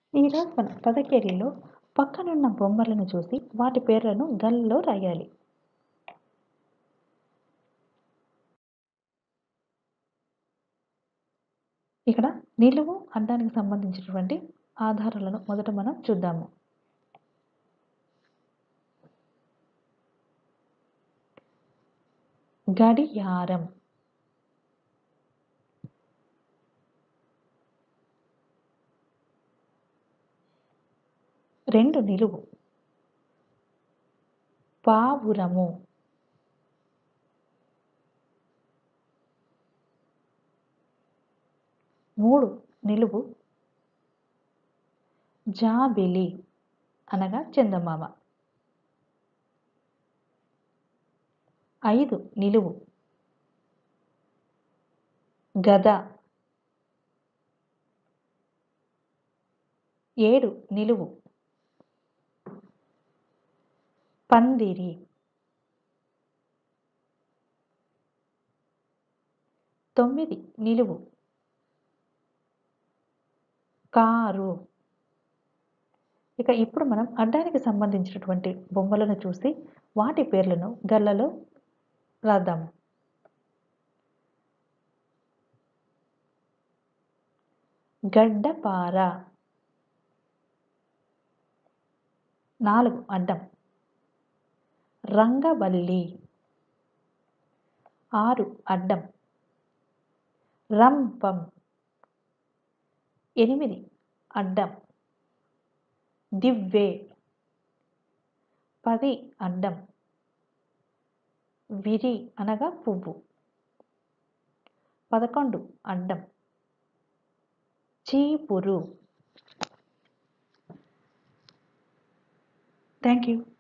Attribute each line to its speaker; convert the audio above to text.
Speaker 1: ఈరోజు మన పదకేరిలో పక్కనున్న బొమ్మలను చూసి వాటి పేర్లను గల్లలో రాయాలి ఇక్కడ నిలువు అడ్డానికి సంబంధించినటువంటి ఆధారాలను మొదట మనం చూద్దాము గడియారం రెండు నిలువు పావురము మూడు నిలువు జాబిలి అనగా చందమామ ఐదు నిలువు గద ఏడు నిలువు పందిరి తొమ్మిది నిలువు కారు ఇక ఇప్పుడు మనం అడ్డానికి సంబంధించినటువంటి బొమ్మలను చూసి వాటి పేర్లను గల్లలో రాద్దాము గడ్డపార నాలుగు అడ్డం రంగవల్లి ఆరు అడ్డం రంపం ఎనిమిది అడ్డం దివ్వే పది అడ్డం విరి అనగా పువ్వు పదకొండు అడ్డం చీపురు థ్యాంక్ యూ